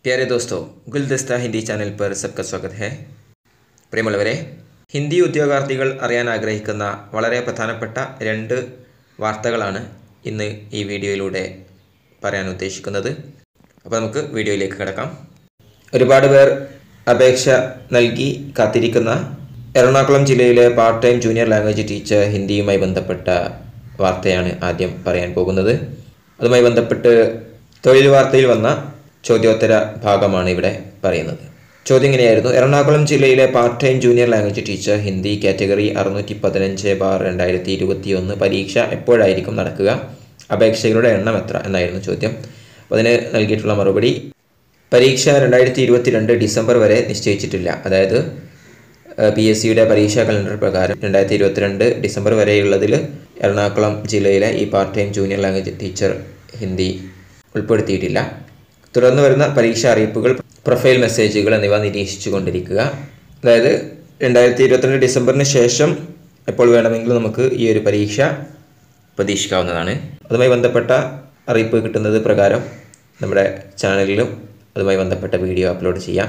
प्यारे दोस्तों ഗുൽദസ്ത ഹിന്ദി ചാനൽ पर सबका स्वागत है പ്രിയമുള്ളവരെ ഹിന്ദി ഉദ്യോഗാർത്ഥികൾ അറിയാൻ ആഗ്രഹിക്കുന്ന വളരെ പ്രധാനപ്പെട്ട രണ്ട് വാർത്തകളാണ് ഇന്ന് ഈ വീഡിയോയിലൂടെ പറയാൻ ഉദ്ദേശിക്കുന്നത് അപ്പോൾ നമുക്ക് വീഡിയോയിലേക്ക് കിടക്കാം ഒരുപാട് പേർ അപേക്ഷ നൽകി കാത്തിരിക്കുന്ന എറണാകുളം ജില്ലയിലെ part time junior language teacher ഹിന്ദിയുമായി ബന്ധപ്പെട്ട വാർത്തയാണ് ആദ്യം പറയാൻ പോകുന്നത് അതുമായി ബന്ധപ്പെട്ട് തൊഴിൽ വാർത്തയിൽ വന്ന ചോദ്യോത്തര ഭാഗമാണ് ഇവിടെ പറയുന്നത് ചോദ്യം ഇങ്ങനെയായിരുന്നു എറണാകുളം ജില്ലയിലെ part time junior language teacher Hindi category അറുന്നൂറ്റി പതിനഞ്ച് ബാർ രണ്ടായിരത്തി ഇരുപത്തി ഒന്ന് പരീക്ഷ എപ്പോഴായിരിക്കും നടക്കുക അപേക്ഷകരുടെ എണ്ണം എത്ര എന്നായിരുന്നു ചോദ്യം അപ്പോൾ അതിന് നൽകിയിട്ടുള്ള മറുപടി പരീക്ഷ രണ്ടായിരത്തി ഇരുപത്തിരണ്ട് ഡിസംബർ വരെ നിശ്ചയിച്ചിട്ടില്ല അതായത് പി എസ് സിയുടെ പരീക്ഷാ കലണ്ടർ പ്രകാരം രണ്ടായിരത്തി ഇരുപത്തിരണ്ട് ഡിസംബർ വരെയുള്ളതിൽ എറണാകുളം ജില്ലയിലെ ഈ part time junior language teacher Hindi ഉൾപ്പെടുത്തിയിട്ടില്ല തുടർന്ന് വരുന്ന പരീക്ഷാ അറിയിപ്പുകൾ പ്രൊഫൈൽ മെസ്സേജുകൾ എന്നിവ നിരീക്ഷിച്ചു കൊണ്ടിരിക്കുക അതായത് രണ്ടായിരത്തി ഇരുപത്തിരണ്ട് ഡിസംബറിന് ശേഷം എപ്പോൾ വേണമെങ്കിലും നമുക്ക് ഈ ഒരു പരീക്ഷ പ്രതീക്ഷിക്കാവുന്നതാണ് അതുമായി ബന്ധപ്പെട്ട അറിയിപ്പ് കിട്ടുന്നത് പ്രകാരം നമ്മുടെ ചാനലിലും അതുമായി ബന്ധപ്പെട്ട വീഡിയോ അപ്ലോഡ് ചെയ്യാം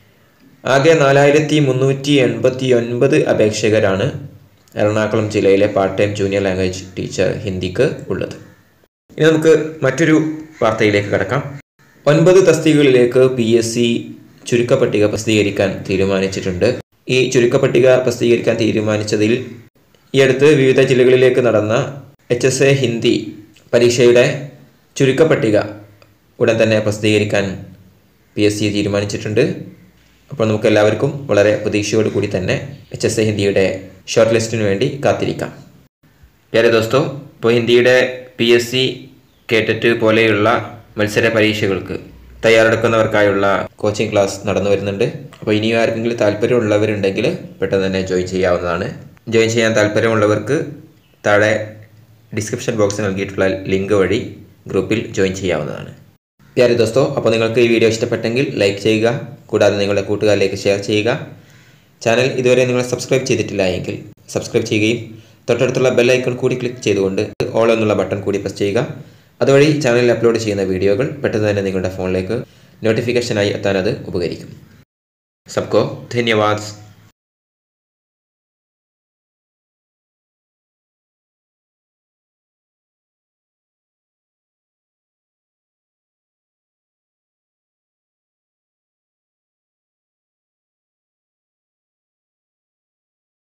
ആകെ നാലായിരത്തി മുന്നൂറ്റി എൺപത്തി ഒൻപത് അപേക്ഷകരാണ് എറണാകുളം ജില്ലയിലെ part time junior language teacher ഹിന്ദിക്ക് ഉള്ളത് ഇനി നമുക്ക് മറ്റൊരു വാർത്തയിലേക്ക് കടക്കാം ഒൻപത് തസ്തികകളിലേക്ക് പി എസ് സി ചുരുക്കപ്പട്ടിക പ്രസിദ്ധീകരിക്കാൻ തീരുമാനിച്ചിട്ടുണ്ട് ഈ ചുരുക്കപ്പട്ടിക പ്രസിദ്ധീകരിക്കാൻ തീരുമാനിച്ചതിൽ ഈ അടുത്ത് വിവിധ ജില്ലകളിലേക്ക് നടന്ന എച്ച് എസ് എ ഹിന്ദി പരീക്ഷയുടെ ചുരുക്കപ്പട്ടിക ഉടൻ തന്നെ പ്രസിദ്ധീകരിക്കാൻ പി എസ് സി തീരുമാനിച്ചിട്ടുണ്ട് അപ്പോൾ നമുക്ക് എല്ലാവർക്കും വളരെ പ്രതീക്ഷയോട് കൂടി തന്നെ എച്ച് എസ് എ ഹിന്ദിയുടെ ഷോർട്ട് ലിസ്റ്റിന് വേണ്ടി കാത്തിരിക്കാം പ്യാരെ ദോസ്തോ ഇപ്പോൾ ഹിന്ദിയുടെ പി എസ് സി കേട്ടറ്റ് പോലെയുള്ള മത്സര പരീക്ഷകൾക്ക് തയ്യാറെടുക്കുന്നവർക്കായുള്ള കോച്ചിങ് ക്ലാസ് നടന്നു വരുന്നുണ്ട് അപ്പോൾ ഇനിയും ആർക്കെങ്കിലും താല്പര്യമുള്ളവരുണ്ടെങ്കിൽ പെട്ടെന്ന് തന്നെ ജോയിൻ ചെയ്യാവുന്നതാണ് ജോയിൻ ചെയ്യാൻ താല്പര്യമുള്ളവർക്ക് താഴെ ഡിസ്ക്രിപ്ഷൻ ബോക്സിൽ നൽകിയിട്ടുള്ള ലിങ്ക് വഴി ഗ്രൂപ്പിൽ ജോയിൻ ചെയ്യാവുന്നതാണ് പ്യാരി ദോസ്തോ അപ്പോൾ നിങ്ങൾക്ക് ഈ വീഡിയോ ഇഷ്ടപ്പെട്ടെങ്കിൽ ലൈക്ക് ചെയ്യുക കൂടാതെ നിങ്ങളുടെ കൂട്ടുകാരിലേക്ക് ഷെയർ ചെയ്യുക ചാനൽ ഇതുവരെ നിങ്ങൾ സബ്സ്ക്രൈബ് ചെയ്തിട്ടില്ല എങ്കിൽ സബ്സ്ക്രൈബ് ചെയ്യുകയും തൊട്ടടുത്തുള്ള ബെൽ ഐക്കൺ കൂടി ക്ലിക്ക് ചെയ്തുകൊണ്ട് ഓൾ എന്നുള്ള ബട്ടൺ കൂടി പ്രസ് ചെയ്യുക അതുവഴി ചാനലിൽ അപ്ലോഡ് ചെയ്യുന്ന വീഡിയോകൾ പെട്ടെന്ന് തന്നെ നിങ്ങളുടെ ഫോണിലേക്ക് നോട്ടിഫിക്കേഷനായി എത്താൻ അത് ഉപകരിക്കും സബ്കോ ധന്യവാദ്